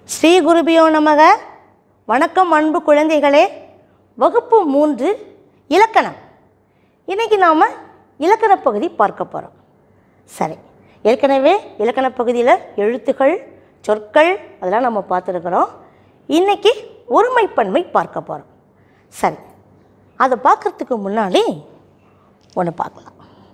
ஸ்ரீ குருபியோ நமக வணக்கம் அன்பு குழந்தைகளே வகுப்பு மூன்று இலக்கணம் இன்னைக்கு நாம் இலக்கண பகுதி பார்க்க போகிறோம் சரி ஏற்கனவே இலக்கண பகுதியில் எழுத்துக்கள் சொற்கள் அதெல்லாம் நம்ம பார்த்துருக்குறோம் இன்னைக்கு ஒருமைப்பன்மை பார்க்க போகிறோம் சரி அதை பார்க்கறதுக்கு முன்னாடி ஒன்று பார்க்கலாம்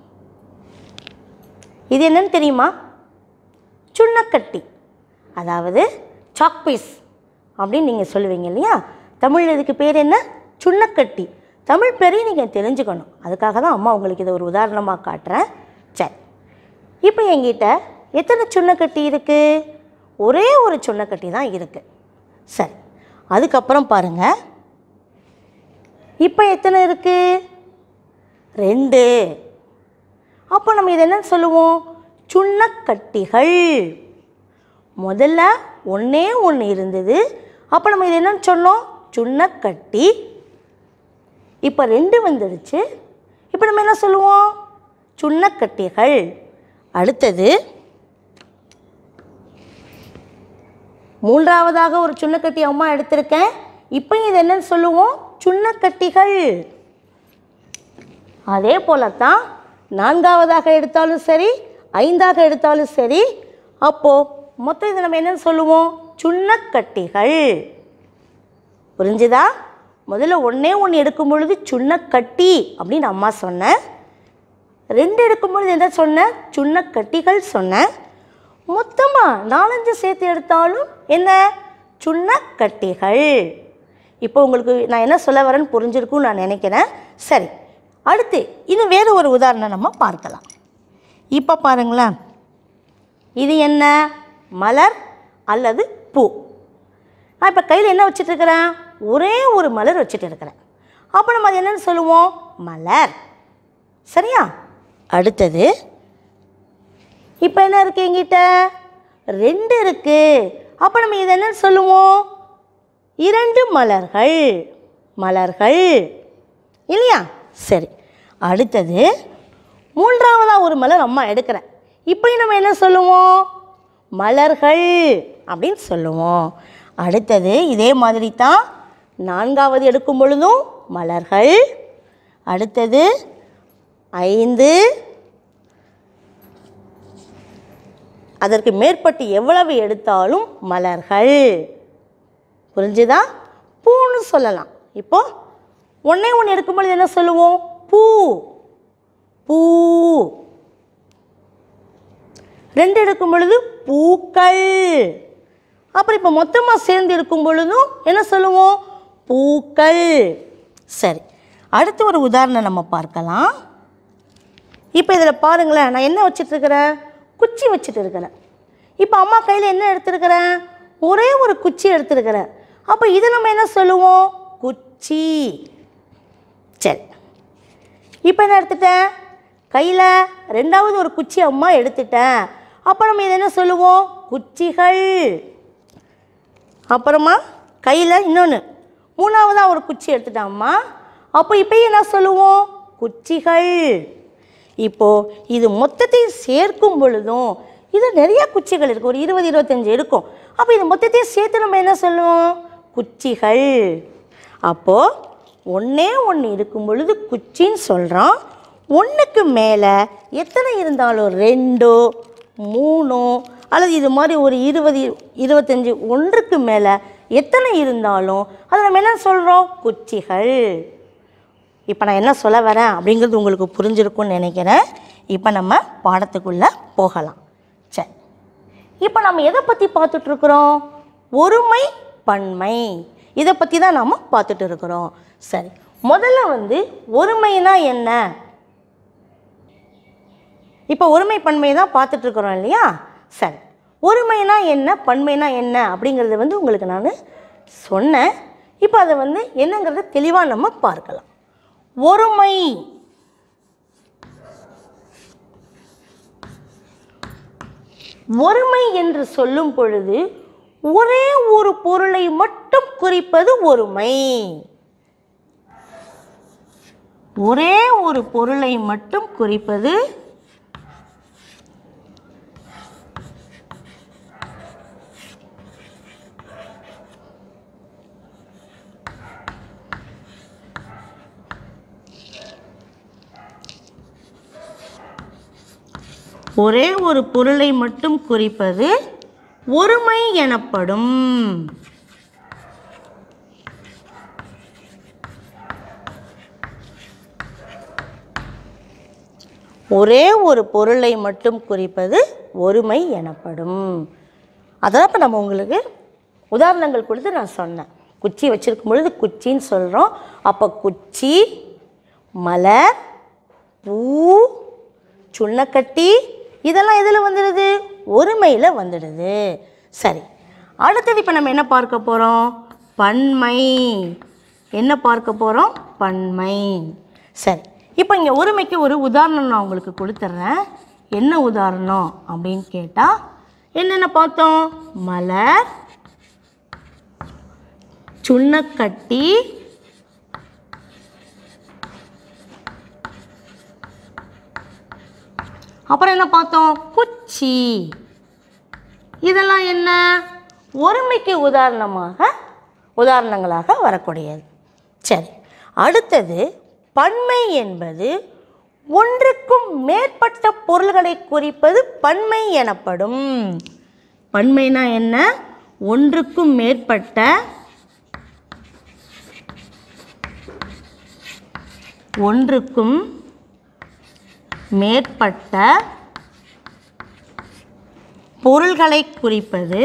இது என்னன்னு தெரியுமா சுண்ணக்கட்டி அதாவது சாக்பீஸ் அப்படின்னு நீங்கள் சொல்லுவீங்க இல்லையா தமிழ் இதுக்கு பேர் என்ன சுண்ணக்கட்டி தமிழ் பேரையும் நீங்கள் தெரிஞ்சுக்கணும் அதுக்காக தான் அம்மா உங்களுக்கு இதை ஒரு உதாரணமாக காட்டுறேன் சரி இப்போ என்கிட்ட எத்தனை சுண்ணக்கட்டி இருக்குது ஒரே ஒரு சுண்ணக்கட்டி தான் இருக்குது சரி அதுக்கப்புறம் பாருங்கள் இப்போ எத்தனை இருக்குது ரெண்டு அப்போ நம்ம இதை என்ன சொல்லுவோம் சுண்ணக்கட்டிகள் முதல்ல ஒன்றே ஒன்று இருந்தது அப்போ நம்ம இது என்னன்னு சொன்னோம் சுண்ணக்கட்டி இப்போ ரெண்டு வந்துடுச்சு இப்போ நம்ம என்ன சொல்லுவோம் சுண்ணக்கட்டிகள் அடுத்தது மூன்றாவதாக ஒரு சுண்ணக்கட்டி அம்மா எடுத்திருக்கேன் இப்போ இது என்னன்னு சொல்லுவோம் சுண்ணக்கட்டிகள் அதே போல தான் நான்காவதாக எடுத்தாலும் சரி ஐந்தாக எடுத்தாலும் சரி அப்போது மொத்தம் இதை நம்ம என்னன்னு சொல்லுவோம் சுண்ணக்கட்டிகள் புரிஞ்சுதா முதல்ல ஒன்றே ஒன்று எடுக்கும் பொழுது சுண்ணக்கட்டி அப்படின்னு அம்மா சொன்னேன் ரெண்டு எடுக்கும் பொழுது என்ன சொன்னேன் சுண்ணக்கட்டிகள் சொன்னேன் மொத்தமாக நாலஞ்சு சேர்த்து எடுத்தாலும் என்ன சுண்ணக்கட்டிகள் இப்போ உங்களுக்கு நான் என்ன சொல்ல வரேன்னு புரிஞ்சிருக்கும்னு நான் நினைக்கிறேன் சரி அடுத்து இன்னும் வேறு ஒரு உதாரணம் நம்ம பார்க்கலாம் இப்போ பாருங்களேன் இது என்ன மலர் அல்லது பூ நான் இப்போ கையில் என்ன வச்சுட்டு இருக்கிறேன் ஒரே ஒரு மலர் வச்சுட்டு இருக்கிறேன் அப்போ நம்ம அது என்னன்னு சொல்லுவோம் மலர் சரியா அடுத்தது இப்போ என்ன இருக்கு எங்கிட்ட ரெண்டு இருக்கு அப்போ நம்ம இது என்னன்னு சொல்லுவோம் இரண்டு மலர்கள் மலர்கள் இல்லையா சரி அடுத்தது மூன்றாவதாக ஒரு மலர் அம்மா எடுக்கிறேன் இப்போ நம்ம என்ன சொல்லுவோம் மலர்கள் அப்படின்னு சொல்லுவோம் அடுத்தது இதே மாதிரி தான் நான்காவது எடுக்கும் பொழுதும் மலர்கள் அடுத்தது ஐந்து அதற்கு மேற்பட்டு எவ்வளவு எடுத்தாலும் மலர்கள் புரிஞ்சுதா பூன்னு சொல்லலாம் இப்போ ஒன்றே ஒன்று எடுக்கும் பொழுது என்ன சொல்லுவோம் பூ பூ ரெண்டு எடுக்கும் பொழுது பூக்கள் அப்புறம் இப்போ மொத்தமாக சேர்ந்து இருக்கும் பொழுதும் என்ன சொல்லுவோம் பூக்கள் சரி அடுத்து ஒரு உதாரணம் நம்ம பார்க்கலாம் இப்போ இதில் பாருங்களேன் நான் என்ன வச்சுட்டு இருக்கிறேன் குச்சி வச்சுட்டு இருக்கிறேன் இப்போ அம்மா கையில் என்ன எடுத்திருக்கிறேன் ஒரே ஒரு குச்சி எடுத்திருக்கிறேன் அப்போ இதை நம்ம என்ன சொல்லுவோம் குச்சி சரி இப்போ என்ன எடுத்துட்டேன் கையில் ரெண்டாவது ஒரு குச்சி அம்மா எடுத்துட்டேன் அப்போ நம்ம இதை என்ன சொல்லுவோம் குச்சிகள் அப்புறமா கையில் இன்னொன்று மூணாவதாக ஒரு குச்சி எடுத்துட்டேன் அம்மா அப்போ இப்போ என்ன சொல்லுவோம் குச்சிகள் இப்போது இது மொத்தத்தையும் சேர்க்கும் பொழுதும் இது நிறைய குச்சிகள் இருக்குது ஒரு இருபது இருபத்தஞ்சு இருக்கும் அப்போ இது மொத்தத்தையும் சேர்த்து நம்ம என்ன சொல்லுவோம் குச்சிகள் அப்போது ஒன்றே ஒன்று இருக்கும் பொழுது குச்சின்னு சொல்கிறோம் ஒன்றுக்கு மேலே எத்தனை இருந்தாலும் ரெண்டோ மூணோ அல்லது இது மாதிரி ஒரு இருபது இருபத்தஞ்சி ஒன்றுக்கு மேலே எத்தனை இருந்தாலும் அதை நம்ம என்ன சொல்கிறோம் குச்சிகள் இப்போ நான் என்ன சொல்ல வரேன் அப்படிங்கிறது உங்களுக்கு புரிஞ்சிருக்கும்னு நினைக்கிறேன் இப்போ நம்ம பாடத்துக்குள்ளே போகலாம் சரி இப்போ நம்ம எதை பற்றி பார்த்துட்ருக்குறோம் ஒருமை பன்மை இதை பற்றி தான் நாம் பார்த்துட்டு இருக்கிறோம் சரி முதல்ல வந்து ஒருமைனா என்ன இப்போ ஒருமை பன்மை தான் பார்த்துட்டு இருக்கிறோம் இல்லையா சரி ஒருமைனா என்ன பன்மைனா என்ன அப்படிங்கிறத வந்து உங்களுக்கு நான் சொன்னேன் இப்போ அதை வந்து என்னங்கிறத தெளிவாக நம்ம பார்க்கலாம் ஒருமை ஒருமை என்று சொல்லும் பொழுது ஒரே ஒரு பொருளை மட்டும் குறிப்பது ஒருமை ஒரே ஒரு பொருளை மட்டும் குறிப்பது ஒரே ஒரு பொருளை மட்டும் குறிப்பது ஒருமை எனப்படும் ஒரே ஒரு பொருளை மட்டும் குறிப்பது ஒருமை எனப்படும் அதான் இப்போ நம்ம உங்களுக்கு உதாரணங்கள் கொடுத்து நான் சொன்னேன் குச்சி வச்சிருக்கும் பொழுது குச்சின்னு சொல்கிறோம் அப்போ குச்சி மலர் பூ சுண்ணக்கட்டி இதெல்லாம் எதில் வந்துடுது ஒருமையில் வந்துடுது சரி அடுத்தது இப்போ நம்ம என்ன பார்க்க போகிறோம் பன்மை என்ன பார்க்க போகிறோம் பன்மை சரி இப்போ இங்கே ஒருமைக்கு ஒரு உதாரணம் நான் உங்களுக்கு கொடுத்துட்றேன் என்ன உதாரணம் அப்படின்னு கேட்டால் என்னென்ன பார்த்தோம் மலர் சுண்ணக்கட்டி அப்புறம் என்ன பார்த்தோம் குச்சி இதெல்லாம் என்ன ஒருமைக்கு உதாரணமாக உதாரணங்களாக வரக்கூடியது சரி அடுத்தது பன்மை என்பது ஒன்றுக்கும் மேற்பட்ட பொருள்களை குறிப்பது பன்மை எனப்படும் பன்மைனா என்ன ஒன்றுக்கும் மேற்பட்ட ஒன்றுக்கும் மேற்பட்ட பொருள்களை குறிப்பது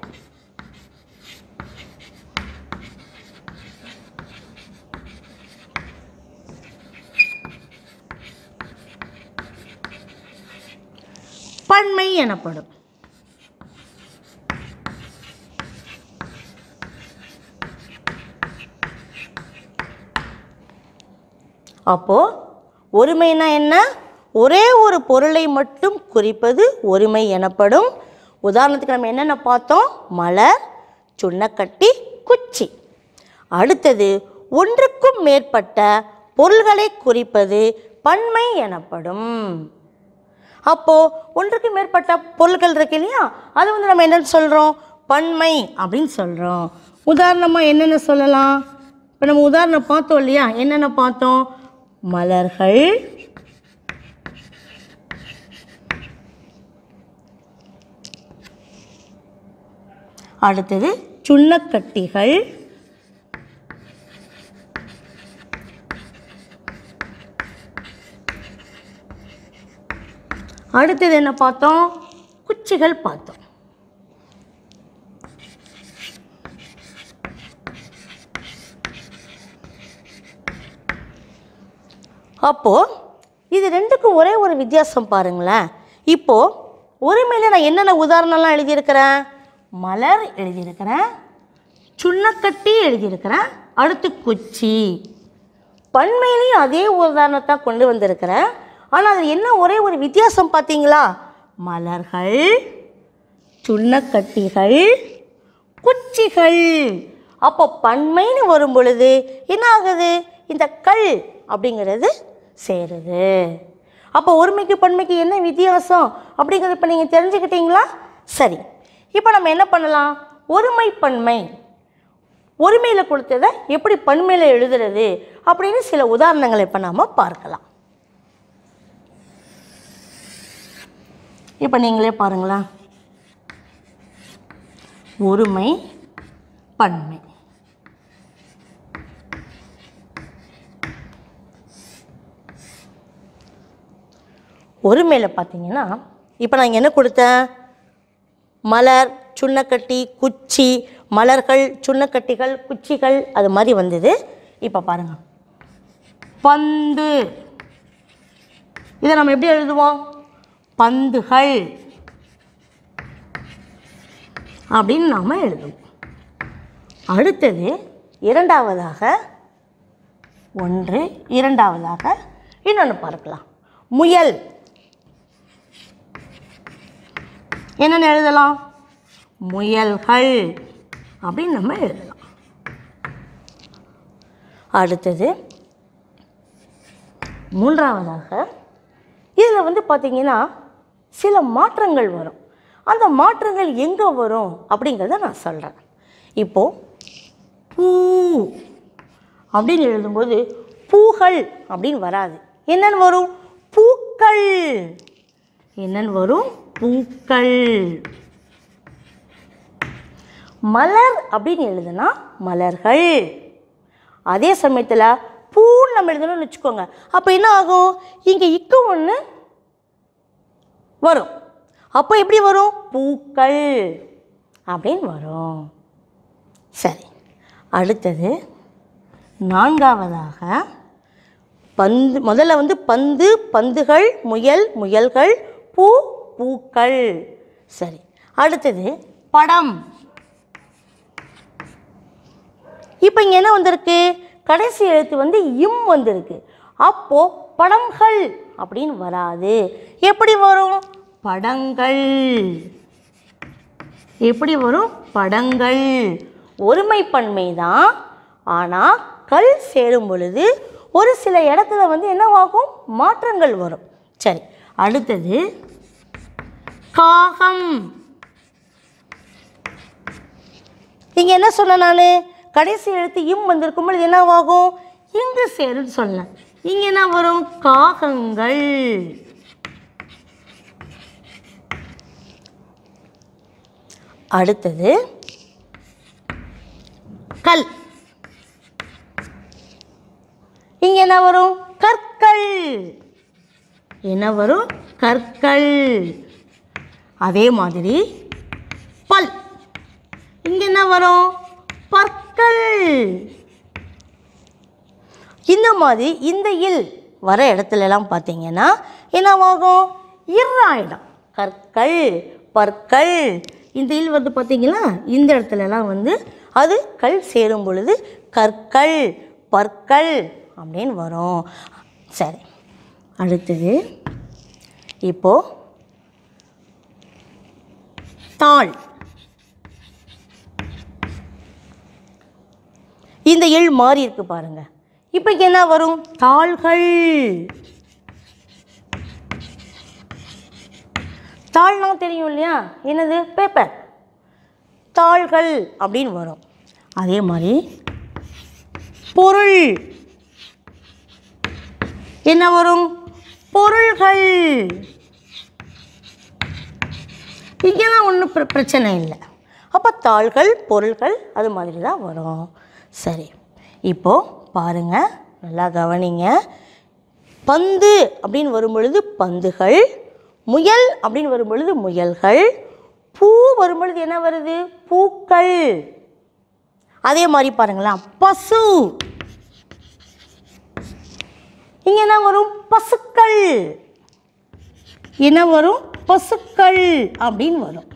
பன்மை எனப்படும் அப்போ ஒருமைனா என்ன ஒரே ஒரு பொருளை மட்டும் குறிப்பது ஒருமை எனப்படும் உதாரணத்துக்கு நம்ம என்னென்ன பார்த்தோம் மலர் சுண்ணக்கட்டி குச்சி அடுத்தது ஒன்றுக்கும் மேற்பட்ட பொருள்களை குறிப்பது பன்மை எனப்படும் அப்போ ஒன்றுக்கு மேற்பட்ட பொருட்கள் இருக்கு இல்லையா அது வந்து நம்ம என்னன்னு சொல்கிறோம் பன்மை அப்படின்னு சொல்கிறோம் உதாரணமாக என்னென்ன சொல்லலாம் இப்போ நம்ம உதாரணம் பார்த்தோம் இல்லையா என்னென்ன பார்த்தோம் மலர்கள் அடுத்தது சுண்ணக்கட்டிகள் அடுத்தது என்ன பார்த்தோம் குச்சிகள் பார்த்தோம் அப்போது இது ரெண்டுக்கும் ஒரே ஒரு வித்தியாசம் பாருங்களேன் இப்போது ஒருமையில் நான் என்னென்ன உதாரணம்லாம் எழுதியிருக்கிறேன் மலர் எழுதியிருக்கிறேன் சுண்ணக்கட்டி எழுதியிருக்கிறேன் அடுத்து குச்சி பன்மையிலையும் அதே உதாரணத்தை கொண்டு வந்திருக்கிறேன் ஆனால் அது என்ன ஒரே ஒரு வித்தியாசம் பார்த்தீங்களா மலர்கள் சுண்ணக்கட்டிகள் குச்சிகள் அப்போ பன்மைன்னு வரும் பொழுது என்ன ஆகுது இந்த கல் அப்படிங்கிறது சேருது அப்போ ஒருமைக்கு பன்மைக்கு என்ன வித்தியாசம் அப்படிங்கிறது இப்போ நீங்கள் தெரிஞ்சுக்கிட்டீங்களா சரி இப்போ நம்ம என்ன பண்ணலாம் ஒருமை பன்மை ஒருமையில் கொடுத்ததை எப்படி பன்மையில் எழுதுறது அப்படின்னு சில உதாரணங்களை இப்போ நாம் பார்க்கலாம் இப்போ நீங்களே பாருங்களேன் ஒருமை பன்மை ஒருமையில் பார்த்தீங்கன்னா இப்போ நான் இங்க என்ன கொடுத்தேன் மலர் சுண்ணக்கட்டி குச்சி மலர்கள் சுண்ணக்கட்டிகள் குச்சிகள் அது மாதிரி வந்தது இப்போ பாருங்கள் பந்து இதை நம்ம எப்படி எழுதுவோம் பந்துகள் அப்படின்னு நாம் எழுதுவோம் அடுத்தது இரண்டாவதாக ஒன்று இரண்டாவதாக இன்னொன்று பார்க்கலாம் முயல் என்னென்னு எழுதலாம் முயல்கள் அப்படின்னு நம்ம எழுதலாம் அடுத்தது மூன்றாவதாக இதில் வந்து பார்த்திங்கன்னா சில மாற்றங்கள் வரும் அந்த மாற்றங்கள் எங்கே வரும் அப்படிங்கிறத நான் சொல்கிறேன் இப்போது பூ அப்படின்னு எழுதும்போது பூகள் அப்படின்னு வராது என்னன்னு வரும் பூக்கள் என்னன்னு வரும் பூக்கள் மலர் அப்படின்னு எழுதுனா மலர்கள் அதே சமயத்தில் பூன்னு நம்ம எழுதணும்னு வச்சுக்கோங்க அப்போ என்ன ஆகும் இங்கே இக்கு ஒன்று வரும் அப்போ எப்படி வரும் பூக்கள் அப்படின்னு வரும் சரி அடுத்தது நான்காவதாக பந்து முதல்ல வந்து பந்து பந்துகள் முயல் முயல்கள் பூ பூக்கள் சரி அடுத்தது படம் இப்போ இங்கே என்ன வந்திருக்கு கடைசி எழுத்து வந்து இம் வந்திருக்கு அப்போ படங்கள் அப்படின்னு வராது எப்படி வரும் படங்கள் எப்படி வரும் படங்கள் ஒருமை பன்மை தான் ஆனால் கல் சேரும் பொழுது ஒரு சில இடத்துல வந்து என்னவாகும் மாற்றங்கள் வரும் சரி அடுத்தது காகம் இங்கே என்ன சொன்னேன் நான் கடைசி எழுத்து இம் வந்திருக்கும் பொழுது என்னவாகும் இங்கு சேருன்னு சொன்னேன் இங்கே என்ன வரும் காகங்கள் அடுத்தது கல் இங்கே என்ன வரும் கற்கள் என்ன வரும் கற்கள் அதே மாதிரி பல் இங்கே என்ன வரும் பற்கள் இந்த மாதிரி இந்த இல் வர இடத்துல எல்லாம் பார்த்தீங்கன்னா என்னவாகும் இர்ராயிடும் கற்கள் பற்கள் இந்த இல் வந்து பார்த்தீங்களா இந்த இடத்துல எல்லாம் வந்து அது கல் சேரும் பொழுது கற்கள் பற்கள் அப்படின்னு வரும் சரி அடுத்தது இப்போ தாள் இந்த எள் மாறி இருக்கு பாருங்க இப்போ இங்க என்ன வரும் தாள்கள் தாள்னா தெரியும் இல்லையா என்னது பேப்பர் தாள்கள் அப்படின்னு வரும் அதே மாதிரி பொருள் என்ன வரும் பொருள்கள் இங்கெல்லாம் ஒன்றும் பிர பிரச்சனை இல்லை அப்போ தாள்கள் பொருள்கள் அது மாதிரி தான் வரும் சரி இப்போது பாருங்கள் நல்லா கவனிங்க பந்து அப்படின்னு வரும் பொழுது பந்துகள் முயல் அப்படின்னு வரும் பொழுது முயல்கள் பூ வரும் பொழுது என்ன வருது பூக்கள் அதே மாதிரி பாருங்களேன் பசு இங்கே என்ன வரும் பசுக்கள் என்ன வரும் பசுக்கள் அப்படின்னு வரும்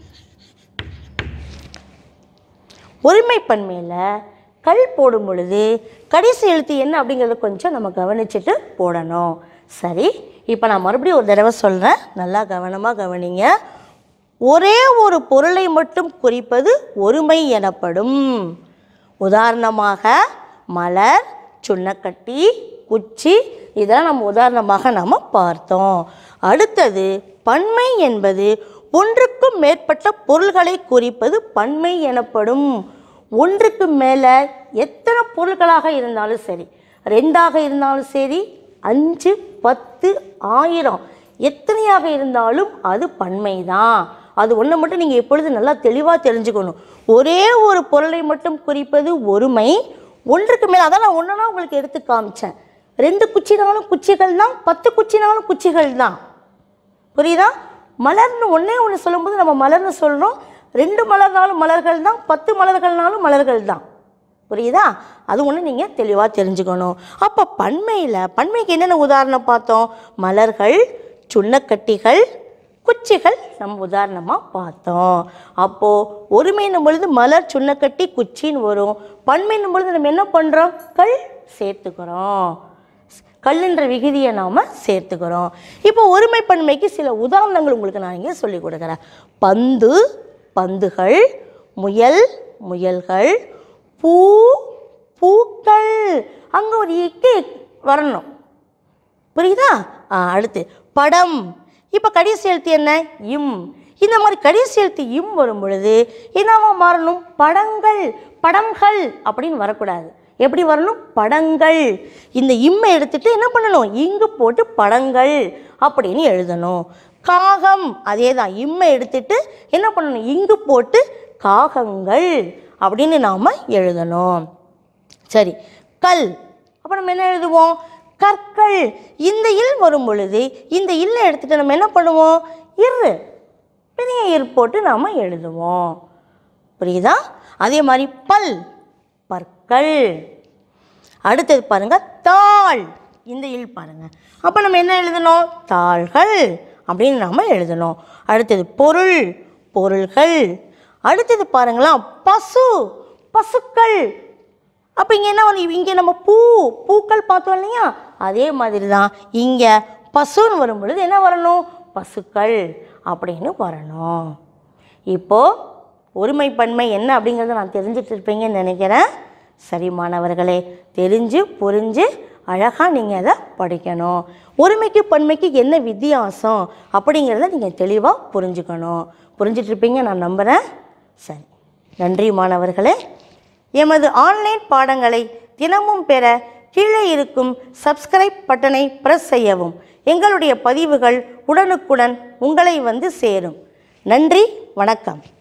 ஒருமைப்பன்மையில் கல் போடும் பொழுது கடைசி எழுத்து என்ன அப்படிங்கிறத கொஞ்சம் நம்ம கவனிச்சுட்டு போடணும் சரி இப்போ நான் மறுபடியும் ஒரு தடவை சொல்கிறேன் நல்லா கவனமாக கவனிங்க ஒரே ஒரு பொருளை மட்டும் குறிப்பது ஒருமை எனப்படும் உதாரணமாக மலர் சுண்ணக்கட்டி குச்சி இதெல்லாம் நம்ம உதாரணமாக நம்ம பார்த்தோம் அடுத்தது பன்மை என்பது ஒன்றுக்கும் மேற்பட்ட பொருள்களை குறிப்பது பன்மை எனப்படும் ஒன்றுக்கு மேலே எத்தனை பொருட்களாக இருந்தாலும் சரி ரெண்டாக இருந்தாலும் சரி அஞ்சு பத்து ஆயிரம் எத்தனையாக இருந்தாலும் அது பன்மை தான் அது ஒன்றை மட்டும் நீங்கள் எப்பொழுது நல்லா தெளிவாக தெரிஞ்சுக்கணும் ஒரே ஒரு பொருளை மட்டும் குறிப்பது ஒருமை ஒன்றுக்கு மேலே அதான் நான் ஒன்றுனா உங்களுக்கு எடுத்து காமிச்சேன் ரெண்டு குச்சினாலும் குச்சிகள் தான் பத்து குச்சினாலும் குச்சிகள் தான் புரியுதா மலர்னு ஒன்றே ஒன்று சொல்லும்போது நம்ம மலர்னு சொல்கிறோம் ரெண்டு மலர்னாலும் மலர்கள் தான் பத்து மலர்கள்னாலும் மலர்கள் தான் புரியுதா அது ஒன்று நீங்கள் தெளிவாக தெரிஞ்சுக்கணும் அப்போ பன்மையில் பன்மைக்கு என்னென்ன உதாரணம் பார்த்தோம் மலர்கள் சுண்ணக்கட்டிகள் குச்சிகள் நம்ம உதாரணமாக பார்த்தோம் அப்போது ஒருமைன்னும் பொழுது மலர் சுண்ணக்கட்டி குச்சின்னு வரும் பன்மைன்னும் பொழுது நம்ம என்ன பண்ணுறோம் கல் சேர்த்துக்கிறோம் கல்லுன்ற விகுதியை நாம் சேர்த்துக்கிறோம் இப்போ ஒருமை பன்மைக்கு சில உதாரணங்கள் உங்களுக்கு நான் இங்கே சொல்லிக் கொடுக்குறேன் பந்து பந்துகள் முயல் முயல்கள் பூ பூக்கள் அங்கே ஒரு இக்கு வரணும் புரியுதா ஆ, அடுத்து படம் இப்போ கடைசி எழுத்து என்ன இம் இந்த மாதிரி கடைசி எழுத்து இம் வரும் பொழுது என்னவா மாறணும் படங்கள் படங்கள் அப்படின்னு வரக்கூடாது எப்படி வரணும் படங்கள் இந்த இம்மை எடுத்துட்டு என்ன பண்ணணும் இங்கு போட்டு படங்கள் அப்படின்னு எழுதணும் காகம் அதே தான் இம்மை எடுத்துட்டு என்ன பண்ணணும் இங்கு போட்டு காகங்கள் அப்படின்னு நாம் எழுதணும் சரி கல் அப்போ நம்ம என்ன எழுதுவோம் கற்கள் இந்த இல் வரும் பொழுது இந்த இல்லை எடுத்துட்டு நம்ம என்ன பண்ணுவோம் இரு பெரிய இர் போட்டு நாம் எழுதுவோம் புரியுதா அதே மாதிரி பல் பற்கள் அடுத்தது பாருங்க தாள் இந்த இல் பாருங்க அப்போ நம்ம என்ன எழுதணும் தாள்கள் அப்படின்னு நம்ம எழுதணும் அடுத்தது பொருள் பொருள்கள் அடுத்தது பாருங்களா பசு பசுக்கள் அப்போ இங்கே என்ன வரும் இங்கே நம்ம பூ பூக்கள் பார்த்தோம் இல்லையா அதே மாதிரி தான் இங்கே பசுன்னு வரும் பொழுது என்ன வரணும் பசுக்கள் அப்படின்னு வரணும் இப்போது ஒருமைப்பன்மை என்ன அப்படிங்கிறத நான் தெரிஞ்சுட்டு இருப்பீங்கன்னு நினைக்கிறேன் சரி மாணவர்களே தெரிஞ்சு புரிஞ்சு அழகாக நீங்கள் அதை படிக்கணும் ஒருமைக்கு பன்மைக்கு என்ன வித்தியாசம் அப்படிங்கிறத நீங்கள் தெளிவாக புரிஞ்சுக்கணும் புரிஞ்சிட்டு இருப்பீங்க நான் நம்புகிறேன் சரி நன்றி மாணவர்களே எமது ஆன்லைன் பாடங்களை தினமும் பெற கீழே இருக்கும் சப்ஸ்கிரைப் பட்டனை பிரஸ் செய்யவும் எங்களுடைய பதிவுகள் உடனுக்குடன் உங்களை வந்து சேரும் நன்றி வணக்கம்